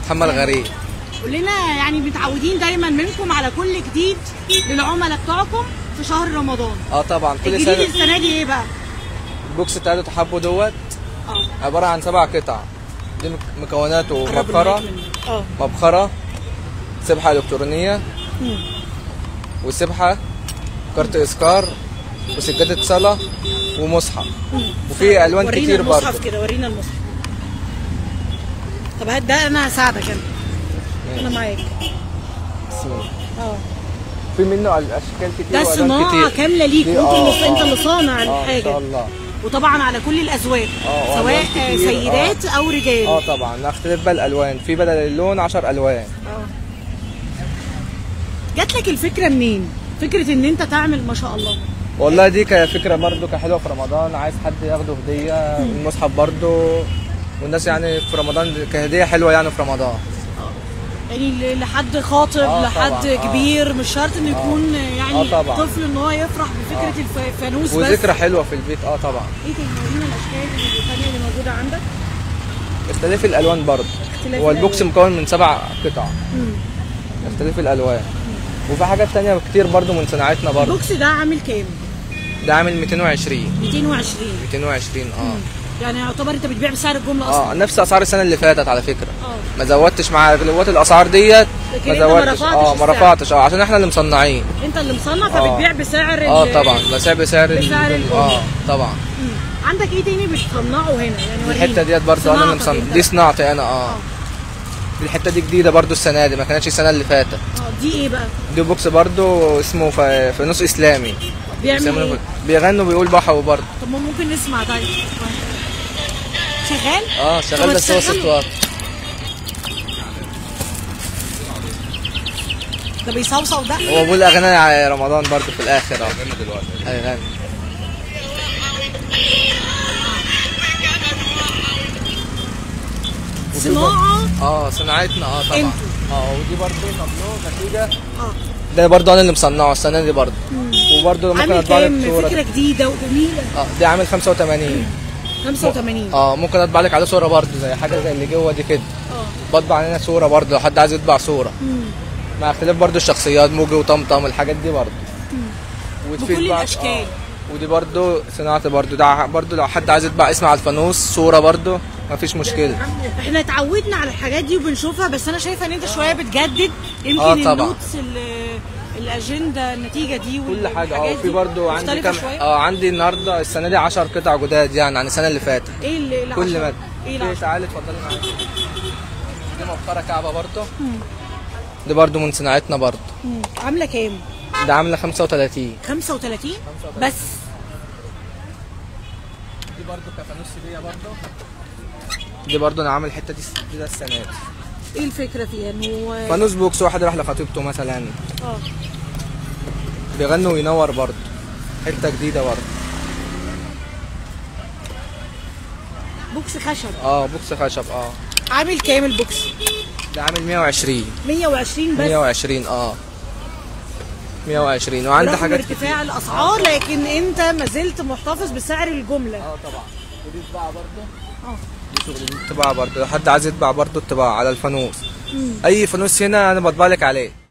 محمد غريب قول لنا يعني متعودين دايما منكم على كل جديد للعملاء بتوعكم في شهر رمضان اه طبعا كل الجديد سنه السنه دي ايه بقى؟ البوكس بتاعته تحبه دوت اه عباره عن سبع قطع دي مك- مكوناته قرب مبخره المايك مني. اه مبخره سبحه الكترونيه مم. وسبحه كارت اسكار وسجاده صلاه ومصحف مم. وفي الوان ورينا كتير المصحف برضه كده ورينا المصحف طب هات ده انا هساعدك انا انا معاك بسم الله. اه في منه اشكال كتير ده والوان صناعه كتير كامله ليك دي- وانت آه، اللي انت آه. اللي صانع اه ان شاء الحاجه الله وطبعا على كل الازواج آه، سواء وألوان كتير، سيدات او رجال اه طبعا نختلف بقى الالوان في بدل اللون 10 الوان اه جات لك الفكره منين؟ فكره ان انت تعمل ما شاء الله والله دي كفكره برضو كحلوه في رمضان عايز حد ياخده هديه المصحف برضو والناس يعني في رمضان كهديه حلوه يعني في رمضان يعني ل- لحد خاطب آه، لحد طبعاً، آه. كبير مش شرط انه يكون يعني آه، طبعاً. طفل ان هو يفرح بفكره الف- الفانوس بس وذكرى حلوه في البيت اه طبعا ايه تاني ورينا الاشكال اللي- الثانيه اللي موجوده عندك اختلاف الالوان برضو اختلاف هو البوكس الألوان. مكون من سبع قطع مم. اختلاف الالوان وفي حاجات تانية كتير برضو من صناعتنا برضو البوكس ده عامل كام؟ ده عامل 220 220 220 اه يعني يعتبر انت بتبيع بسعر الجمله اصلا اه نفس اسعار السنه اللي فاتت على فكره اه ما زودتش مع غلوات الاسعار ديت لكن ما أنت ما زودتش رفعتش اه ما السعر. رفعتش اه عشان احنا اللي مصنعين انت اللي مصنع آه. فبتبيع بسعر اه ال- طبعا بسعر بسعر ال- بسعر الجملة. اه طبعا مم. عندك ايه تاني بتصنعه هنا يعني ورينا الحته ديت برضه انا اللي صناعتك مصنع انت. دي صناعتي انا اه آه. دي الحته دي جديده برضه السنه دي ما كانتش السنه اللي فاتت اه دي ايه بقى؟ دي بوكس برضه اسمه ف- فانوس اسلامي بيعمل بيسمونه ايه؟ ف- بيغني وبيقول بحو برضه طب ما ممكن نسمع طيب شغال؟ اه طب شغال بس هو تشغله. صوت واطي ده بيصوصو ده هو بيقول اغاني على رمضان برضه في الاخر اه دلوقتي هيغني صناعه اه صناعتنا اه طبعا انتوا. اه ودي برضه تابلو نتيجه اه ده برضه انا اللي مصنعه السنه دي برضه وبرضه ممكن عامل اطبع لك كام؟ صوره فكره جديده وجميله اه دي عامل 85 85 اه ممكن اطبع لك عليه صوره برضه زي حاجه زي اللي جوه دي كده اه بطبع علينا صوره برضه لو حد عايز يطبع صوره مم. مع اختلاف برضه الشخصيات موجي وطمطم الحاجات دي برضه وتفيد بكل بعض- الأشكال. آه. ودي برضه صناعتي برضه ده برضه لو حد عايز يطبع اسم على الفانوس صوره برضه مفيش مشكله احنا اتعودنا على الحاجات دي وبنشوفها بس انا شايفه ان انت شويه بتجدد يمكن آه، طبعا. النوتس ال- الاجنده النتيجه دي كل حاجه اه والحاجات في دي برضه عندي مختلفة كام شوية؟ اه عندي النهارده السنه دي 10 قطع جداد يعني عن السنه اللي فاتت ايه اللي اللي كل عشرة؟ ماده ايه في العشرة؟ تعالي اتفضلي معايا دي مبخره كعبه برضه دي برضه من صناعتنا برضه مم. عامله كام؟ ده عامله 35 35 بس دي برضه كفانوس دي برضه دي برضه انا عامل الحته دي دي ده السنه دي ايه الفكره فيها انه فانوس بوكس واحد راح لخطيبته مثلا اه بيغني وينور برضه حته جديده برضه بوكس خشب اه بوكس خشب اه عامل كام البوكس؟ ده عامل 120 120 بس 120 اه 120 وعندي رغم حاجات ارتفاع الاسعار لكن انت ما زلت محتفظ بسعر الجمله اه طبعا ودي طباعه برضه اه دي شغل دي طباعه برضه لو حد عايز يطبع برضه الطباعه على الفانوس اي فانوس هنا انا بطبع لك عليه